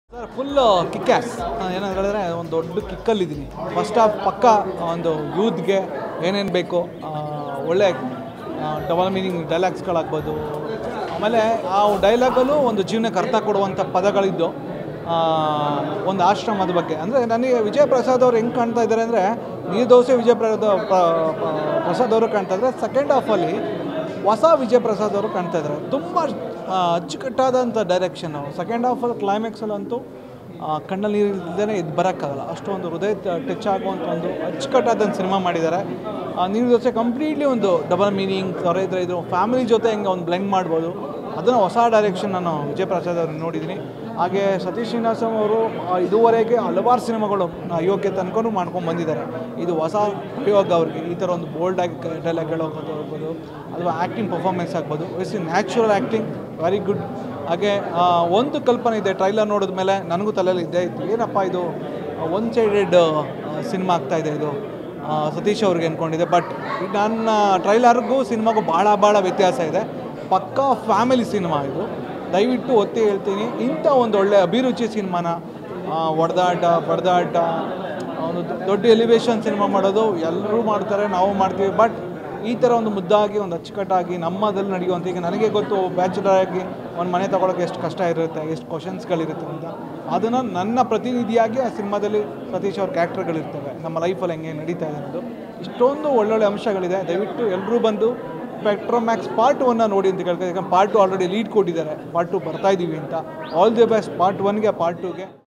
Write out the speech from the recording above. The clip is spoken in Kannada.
ಸರ್ ಫುಲ್ಲು ಕಿಕ್ಯಾಸ್ ಏನಂತ ಹೇಳಿದ್ರೆ ಒಂದು ದೊಡ್ಡ ಕಿಕ್ಕಲ್ಲಿದ್ದೀನಿ ಫಸ್ಟ್ ಹಾಫ್ ಪಕ್ಕ ಒಂದು ಯೂತ್ಗೆ ಏನೇನು ಬೇಕು ಆ, ಒಳ್ಳೆ ಡಬಲ್ ಮೀನಿಂಗ್ ಡೈಲಾಗ್ಸ್ಗಳಾಗ್ಬೋದು ಆಮೇಲೆ ಆ ಡೈಲಾಗಲ್ಲೂ ಒಂದು ಜೀವನಕ್ಕೆ ಅರ್ಥ ಕೊಡುವಂಥ ಪದಗಳಿದ್ದು ಆ, ಒಂದು ಆಶ್ರಮದ ಬಗ್ಗೆ ಅಂದರೆ ನನಗೆ ವಿಜಯ್ ಪ್ರಸಾದ್ ಅವ್ರು ಹೆಂಗೆ ಕಾಣ್ತಾ ಇದ್ದಾರೆ ಅಂದರೆ ನೀರು ದೋಸೆ ವಿಜಯ್ ಪ್ರಸಾದ್ ಪ್ರ- ಪ್ರ- ಪ್ರಸಾದ್ ಅವರು ಕಾಣ್ತಾ ಇದ್ದಾರೆ ಸೆಕೆಂಡ್ ಹಾಫಲ್ಲಿ ಹೊಸ ವಿಜಯ್ ಪ್ರಸಾದ್ ಅವರು ಕಾಣ್ತಾ ಇದ್ದಾರೆ ತುಂಬ ಅಚ್ಚುಕಟ್ಟಾದಂಥ ಡೈರೆಕ್ಷನ್ನು ಸೆಕೆಂಡ್ ಹಾಫಲ್ಲಿ ಕ್ಲೈಮ್ಯಾಕ್ಸಲ್ಲಂತೂ ಆ, ಕಣ್ಣಲ್ಲಿ ನೀರು ಇಲ್ಲದೇ ಇದು ಬರೋಕ್ಕಾಗಲ್ಲ ಅಷ್ಟೊಂದು ಹೃದಯ ಟಚ್ ಆಗುವಂಥ ಒಂದು ಅಚ್ಚುಕಟ್ಟಾದಂಥ ಸಿನಿಮಾ ಮಾಡಿದ್ದಾರೆ ಆ, ನೀರು ದೋಸೆ ಕಂಪ್ಲೀಟ್ಲಿ ಒಂದು ಡಬಲ್ ಮೀನಿಂಗ್ ಅವರ ಇದ್ರೆ ಇದು ಫ್ಯಾಮಿಲಿ ಜೊತೆ ಹೆಂಗೆ ಒಂದು ಬ್ಲೆಂಡ್ ಮಾಡ್ಬೋದು ಅದನ್ನು ಹೊಸ ಡೈರೆಕ್ಷನ್ ನಾನು ವಿಜಯ್ ಪ್ರಸಾದ್ ಅವ್ರನ್ನ ನೋಡಿದ್ದೀನಿ ಹಾಗೆ ಸತೀಶ್ ಶ್ರೀನಿವಾಸಂ ಅವರು ಆ, ಇದುವರೆಗೆ ಹಲವಾರು ಸಿನಿಮಾಗಳು ಯೋಗ್ಯ ತನಕನೂ ಮಾಡ್ಕೊಂಡು ಬಂದಿದ್ದಾರೆ ಇದು ಹೊಸ ಪ್ರಯೋಗ ಅವ್ರಿಗೆ ಈ ಥರ ಒಂದು ಬೋಲ್ಡ್ ಆಗಿ ಡೈಲಾಗ್ಗಳು ಹೋಗ್ಬೋದು ಅಥವಾ ಆ್ಯಕ್ಟಿಂಗ್ ಪರ್ಫಾರ್ಮೆನ್ಸ್ ಆಗ್ಬೋದು it's natural acting very good ಹಾಗೆ ಆ, ಒಂದು ಕಲ್ಪನೆ ಇದೆ ಟ್ರೈಲರ್ ನೋಡಿದ ಮೇಲೆ ನನಗೂ ತಲೆಯಲ್ಲಿ ಇದ್ದೇ ಇತ್ತು ಏನಪ್ಪ ಇದು ಒನ್ ಸೈಡೆಡ್ ಸಿನಿಮಾ ಆಗ್ತಾ ಇದೆ ಇದು ಆ, ಸತೀಶ್ ಅವ್ರಿಗೆ ಅಂದ್ಕೊಂಡಿದ್ದೆ ಬಟ್ ನನ್ನ ಟ್ರೈಲರ್ಗೂ ಸಿನಿಮಾಗೂ ಭಾಳ ಭಾಳ ವ್ಯತ್ಯಾಸ ಇದೆ ಪಕ್ಕಾ ಫ್ಯಾಮಿಲಿ ಸಿನಿಮಾ ಇದು ದಯವಿಟ್ಟು ಒತ್ತಿ ಹೇಳ್ತೀನಿ ಇಂಥ ಒಂದು ಒಳ್ಳೆ ಅಭಿರುಚಿ ಸಿನಿಮಾನ ಹೊಡೆದಾಟ ಬಡ್ದಾಟ ಒಂದು ದೊಡ್ಡ ಎಲಿವೇಶನ್ ಸಿನಿಮಾ ಮಾಡೋದು ಎಲ್ಲರೂ ಮಾಡ್ತಾರೆ ನಾವು ಮಾಡ್ತೀವಿ ಬಟ್ ಈ ಥರ ಒಂದು ಮುದ್ದಾಗಿ ಒಂದು ಅಚ್ಚುಕಟ್ಟಾಗಿ ನಮ್ಮದಲ್ಲಿ ನಡೆಯುವಂಥ ಈಗ ನನಗೆ ಗೊತ್ತು ಬ್ಯಾಚುಲರ್ ಆಗಿ ಒಂದು ಮನೆ ತೊಗೊಳಕ್ಕೆ ಎಷ್ಟು ಕಷ್ಟ ಇರುತ್ತೆ ಎಷ್ಟು ಕ್ವಶನ್ಸ್ಗಳಿರುತ್ತೆ ಅಂತ ಅದನ್ನು ನನ್ನ ಪ್ರತಿನಿಧಿಯಾಗಿ ಆ ಸಿನಿಮಾದಲ್ಲಿ ಸತೀಶ್ ಅವ್ರ ಕ್ಯಾರೆಕ್ಟರ್ಗಳಿರ್ತವೆ ನಮ್ಮ ಲೈಫಲ್ಲಿ ಹೆಂಗೆ ನಡೀತಾ ಇದೆ ಅನ್ನೋದು ಇಷ್ಟೊಂದು ಒಳ್ಳೊಳ್ಳೆ ಅಂಶಗಳಿದೆ ದಯವಿಟ್ಟು ಎಲ್ಲರೂ ಬಂದು ಸ್ಪೆಕ್ಟ್ರೋಮ್ಯಾಕ್ಸ್ ಪಾರ್ಟ್ ಒನ್ನ ನೋಡಿ ಅಂತ ಕೇಳ್ತಾರೆ ಯಾಕಂದ್ರೆ ಪಾರ್ಟ್ ಟು ಆಲ್ರೆಡಿ ಲೀಡ್ ಕೊಟ್ಟಿದ್ದಾರೆ ಪಾರ್ಟ್ ಟು ಬರ್ತಾ ಇದ್ದೀವಿ ಅಂತ ಆಲ್ ದಿ ಬೆಸ್ಟ್ ಪಾರ್ಟ್ ಒನ್ಗೆ ಪಾರ್ಟ್ ಟೂಗೆ